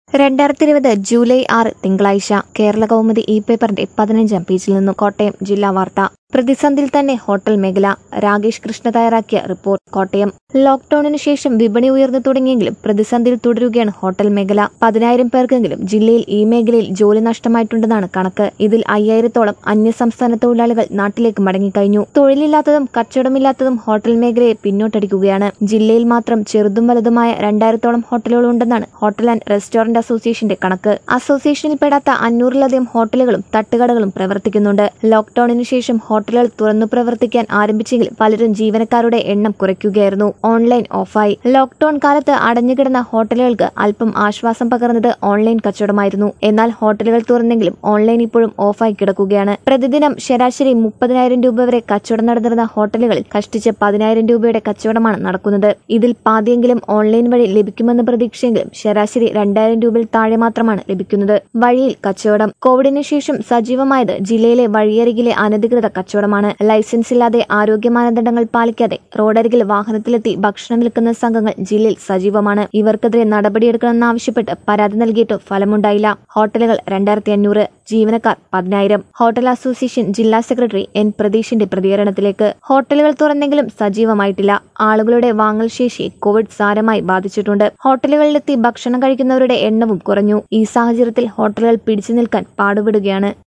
രണ്ടായിരത്തി ഇരുപത് ജൂലൈ ആറ് തിങ്കളാഴ്ച കേരള കൗമുദി ഇ പേപ്പറിന്റെ പതിനഞ്ചാം പേജിൽ നിന്നും കോട്ടയം ജില്ലാ വാർത്ത പ്രതിസന്ധിയിൽ തന്നെ ഹോട്ടൽ മേഖല രാകേഷ് കൃഷ്ണ തയ്യാറാക്കിയ റിപ്പോർട്ട് കോട്ടയം ലോക്ഡൌണിന് ശേഷം വിപണി ഉയർന്നു തുടങ്ങിയെങ്കിലും പ്രതിസന്ധിയിൽ തുടരുകയാണ് ഹോട്ടൽ മേഖല പതിനായിരം പേർക്കെങ്കിലും ജില്ലയിൽ ഈ മേഖലയിൽ ജോലി നഷ്ടമായിട്ടുണ്ടെന്നാണ് കണക്ക് ഇതിൽ അയ്യായിരത്തോളം അന്യസംസ്ഥാന തൊഴിലാളികൾ നാട്ടിലേക്ക് മടങ്ങിക്കഴിഞ്ഞു തൊഴിലില്ലാത്തതും കച്ചവടമില്ലാത്തതും ഹോട്ടൽ മേഖലയെ പിന്നോട്ടടിക്കുകയാണ് ജില്ലയിൽ മാത്രം ചെറുതും വലുതുമായ രണ്ടായിരത്തോളം ഹോട്ടലുകളുണ്ടെന്നാണ് ഹോട്ടൽ ആൻഡ് റെസ്റ്റോറന്റ് അസോസിയേഷന്റെ കണക്ക് അസോസിയേഷനിൽ പെടാത്ത അഞ്ഞൂറിലധികം ഹോട്ടലുകളും തട്ടുകടകളും പ്രവർത്തിക്കുന്നുണ്ട് ലോക്ഡൌണിന് ശേഷം ഹോട്ടലുകൾ തുറന്നു പ്രവർത്തിക്കാൻ ആരംഭിച്ചെങ്കിലും പലരും ജീവനക്കാരുടെ എണ്ണം കുറയ്ക്കുകയായിരുന്നു ഓൺലൈൻ ഓഫായി ലോക്ഡൌൺ കാലത്ത് അടഞ്ഞുകിടന്ന ഹോട്ടലുകൾക്ക് അല്പം ആശ്വാസം പകർന്നത് ഓൺലൈൻ കച്ചവടമായിരുന്നു എന്നാൽ ഹോട്ടലുകൾ തുറന്നെങ്കിലും ഓൺലൈൻ ഇപ്പോഴും ഓഫായി കിടക്കുകയാണ് പ്രതിദിനം ശരാശരി മുപ്പതിനായിരം രൂപ വരെ കച്ചവടം നടന്നിരുന്ന ഹോട്ടലുകളിൽ കഷ്ടിച്ച് പതിനായിരം രൂപയുടെ കച്ചവടമാണ് നടക്കുന്നത് ഇതിൽ പാതിയെങ്കിലും ഓൺലൈൻ വഴി ലഭിക്കുമെന്ന് പ്രതീക്ഷയെങ്കിലും ശരാശരി രണ്ടായിരം രൂപയിൽ താഴെ മാത്രമാണ് ലഭിക്കുന്നത് വഴിയിൽ കച്ചവടം കോവിഡിന് ശേഷം സജീവമായത് ജില്ലയിലെ വഴിയരികിലെ അനധികൃത കച്ചവടമാണ് ലൈസൻസ് ഇല്ലാതെ ആരോഗ്യ മാനദണ്ഡങ്ങൾ പാലിക്കാതെ റോഡരികിൽ വാഹനത്തിലെത്തി ഭക്ഷണം വിൽക്കുന്ന സംഘങ്ങൾ ജില്ലയിൽ സജീവമാണ് ഇവർക്കെതിരെ നടപടിയെടുക്കണമെന്നാവശ്യപ്പെട്ട് പരാതി നൽകിയിട്ടും ഫലമുണ്ടായില്ല ഹോട്ടലുകൾ രണ്ടായിരത്തി അഞ്ഞൂറ് ജീവനക്കാർ പതിനായിരം ഹോട്ടൽ അസോസിയേഷൻ ജില്ലാ സെക്രട്ടറി എൻ പ്രതീഷിന്റെ പ്രതികരണത്തിലേക്ക് ഹോട്ടലുകൾ തുറന്നെങ്കിലും സജീവമായിട്ടില്ല ആളുകളുടെ വാങ്ങൽ ശേഷി കോവിഡ് സാരമായി ബാധിച്ചിട്ടുണ്ട് ഹോട്ടലുകളിലെത്തി ഭക്ഷണം കഴിക്കുന്നവരുടെ എണ്ണവും കുറഞ്ഞു ഈ സാഹചര്യത്തിൽ ഹോട്ടലുകൾ പിടിച്ചു നിൽക്കാൻ പാടുപെടുകയാണ്